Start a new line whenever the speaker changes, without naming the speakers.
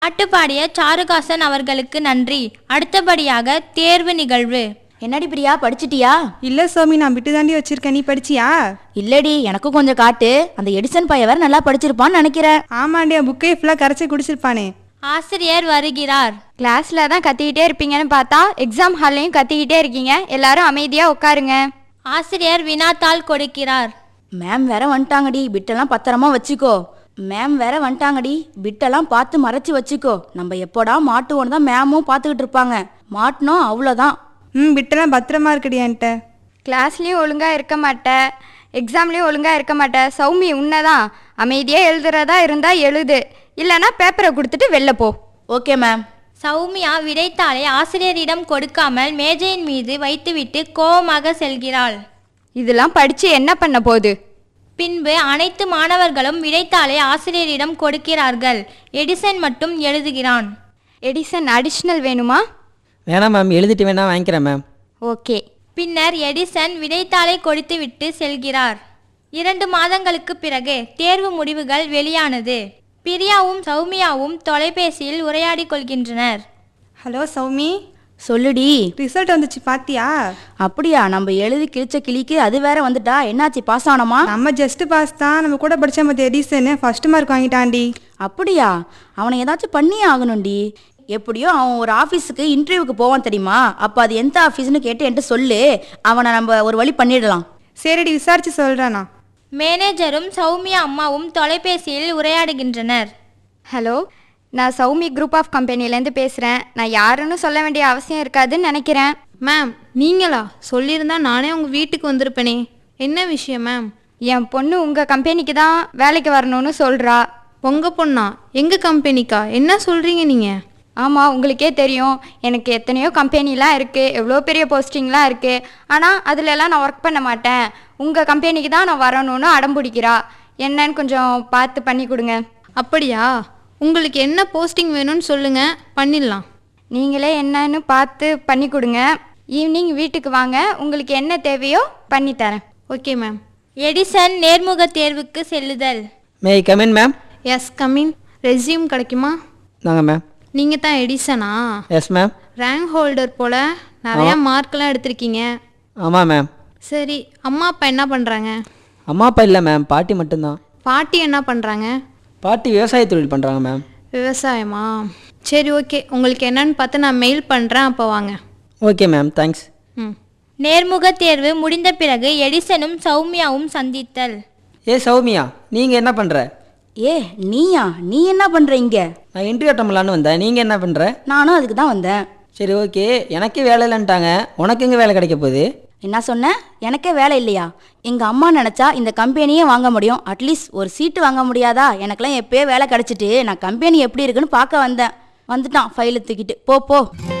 பாட்டு பாடிய சாருகாசன் அவர்களுக்கு நன்றி அடுத்தபடியாக தேர்வு நிகழ்வு
என்னடி பிரியா படிச்சிட்டியா
இல்லை சோமி நான் விட்டு தாண்டி வச்சிருக்கேன் நீ படிச்சியா
இல்லடி எனக்கும் கொஞ்சம் காட்டு அந்த எடிசன் பையன் வேற நல்லா படிச்சிருப்பான்னு நினைக்கிறேன்
ஆமாண்டி புக்கை ஃபுல்லாக கரைச்சி குடிச்சிருப்பானே
ஆசிரியர் வருகிறார்
கிளாஸில் தான் கத்திக்கிட்டே இருப்பீங்கன்னு பார்த்தா எக்ஸாம் ஹால்லையும் கத்திக்கிட்டே இருக்கீங்க எல்லாரும் அமைதியாக உட்காருங்க
ஆசிரியர் வினாத்தாள் கொடுக்கிறார்
மேம் வேற வந்துட்டாங்கடி பிட்டெல்லாம் பத்திரமா வச்சுக்கோ மேம் வேற வந்துட்டாங்கடி பிட்டெல்லாம் பார்த்து மறைச்சு வச்சுக்கோ நம்ம எப்போடா மாட்டுவோன்னு தான் மேமும் பார்த்துக்கிட்டு இருப்பாங்க மாட்டினோம் அவ்வளோதான்
ம் விட்டெல்லாம் பத்திரமா இருக்குடி என்கிட்ட
கிளாஸ்லேயும் ஒழுங்காக இருக்க மாட்டேன் எக்ஸாம்லேயும் ஒழுங்காக இருக்க மாட்டேன் சௌமி உன்னதான் அமைதியாக எழுதுறதா இருந்தால் எழுது இல்லைன்னா பேப்பரை கொடுத்துட்டு வெளில போ
ஓகே மேம்
சௌமியா விடைத்தாளை ஆசிரியரிடம் கொடுக்காமல் மேஜையின் மீது வைத்துவிட்டு கோபமாக செல்கிறாள்
இதெல்லாம் படித்து என்ன பண்ண போகுது
பின்பு அனைத்து மாணவர்களும் விடைத்தாளை ஆசிரியரிடம் கொடுக்கிறார்கள் எடிசன் மட்டும் எழுதுகிறான்
எடிசன் அடிஷ்னல் வேணுமா
வேணாம் மேம் எழுதிட்டு வேணா வாங்கிக்கிறேன் மேம்
ஓகே
பின்னர் எடிசன் விடைத்தாளை கொடுத்துவிட்டு செல்கிறார் இரண்டு மாதங்களுக்கு பிறகு தேர்வு முடிவுகள் வெளியானது பிரியாவும் சௌமியாவும் தொலைபேசியில் உரையாடிக் கொள்கின்றனர்
ஹலோ சௌமி
சொல்லுடி
ரிசல்ட் வந்துச்சு பாத்தியா
அப்படியா நம்ம எழுதி கிழிச்ச கிளிக்கு அது வேற வந்துட்டா என்னாச்சு பாஸ் ஆனோமா
நம்ம ஜஸ்ட் பாஸ் தான் நம்ம கூட படிச்ச மத்திய எடிசன் ஃபர்ஸ்ட் மார்க் வாங்கிட்டான்டி
அப்படியா அவனை ஏதாச்சும் பண்ணியே ஆகணும்டி எப்படியோ அவன் ஒரு ஆஃபீஸுக்கு இன்டர்வியூக்கு போவான் தெரியுமா அப்போ அது எந்த ஆஃபீஸ்னு கேட்டு என்கிட்ட சொல்லு அவனை நம்ம ஒரு வழி பண்ணிடலாம்
சரிடி விசாரிச்சு சொல்கிறேண்ணா
மேனேஜரும் சௌமியா அம்மாவும் தொலைபேசியில் உரையாடுகின்றனர்
ஹலோ நான் சௌமி குரூப் ஆஃப் கம்பெனிலேருந்து பேசுகிறேன் நான் யாருன்னு சொல்ல வேண்டிய அவசியம் இருக்காதுன்னு நினைக்கிறேன்
மேம் நீங்களா சொல்லியிருந்தா நானே உங்கள் வீட்டுக்கு வந்திருப்பேனே என்ன விஷயம் மேம்
என் பொண்ணு உங்கள் கம்பெனிக்கு தான் வேலைக்கு வரணும்னு சொல்கிறா
உங்கள் பொண்ணா எங்கள் கம்பெனிக்கா என்ன சொல்கிறீங்க நீங்கள்
ஆமாம் உங்களுக்கே தெரியும் எனக்கு எத்தனையோ கம்பெனிலாம் இருக்குது எவ்வளோ பெரிய போஸ்டிங்லாம் இருக்குது ஆனால் அதிலெல்லாம் நான் ஒர்க் பண்ண மாட்டேன் உங்கள் கம்பெனிக்கு தான் நான் வரணும்னு அடம் பிடிக்கிறா என்னன்னு கொஞ்சம் பார்த்து பண்ணி கொடுங்க
அப்படியா உங்களுக்கு என்ன போஸ்டிங் வேணும்னு சொல்லுங்கள் பண்ணிடலாம்
நீங்களே என்னன்னு பார்த்து பண்ணி கொடுங்க ஈவினிங் வீட்டுக்கு வாங்க உங்களுக்கு என்ன தேவையோ பண்ணி தரேன்
ஓகே மேம்
எடிசன் நேர்முக தேர்வுக்கு செல்லுதல்
may come in ma'am
yes come in resume கிடைக்குமா
நாங்கள் மேம்
நீங்கள் தான் எடிசனா
எஸ் மேம்
ரேங்க் ஹோல்டர் போல் நிறையா மார்க்லாம் எடுத்திருக்கீங்க
ஆமாம் மேம்
சரி அம்மா அப்பா என்ன பண்ணுறாங்க
அம்மா அப்பா இல்லை மேம் பாட்டி மட்டும்தான்
பாட்டி என்ன பண்ணுறாங்க
பாட்டி விவசாய தொழில் பண்ணுறாங்க மேம்
விவசாயமா சரி ஓகே உங்களுக்கு என்னன்னு பார்த்து நான் மெயில் பண்ணுறேன் அப்போ வாங்க
ஓகே மேம் தேங்க்ஸ்
ம்
நேர்முக தேர்வு முடிந்த பிறகு எடிசனும் சௌமியாவும் சந்தித்தல்
ஏ சௌமியா நீங்கள் என்ன பண்ணுற
ஏ நீயா நீ என்ன பண்ணுற இங்கே
நான் இன்டர்வியூ அட்டன் பண்ணலான்னு வந்தேன் நீங்கள் என்ன பண்ணுற
நானும் அதுக்கு தான் வந்தேன்
சரி ஓகே எனக்கே வேலை இல்லைன்ட்டாங்க உனக்கு எங்கே வேலை கிடைக்க போகுது
என்ன சொன்ன எனக்கே வேலை இல்லையா எங்கள் அம்மா நினச்சா இந்த கம்பெனியே வாங்க முடியும் அட்லீஸ்ட் ஒரு சீட்டு வாங்க முடியாதா எனக்கெல்லாம் எப்பயே வேலை கிடச்சிட்டு நான் கம்பெனி எப்படி இருக்குன்னு பார்க்க வந்தேன் வந்துட்டான் ஃபைலை தூக்கிட்டு போ போ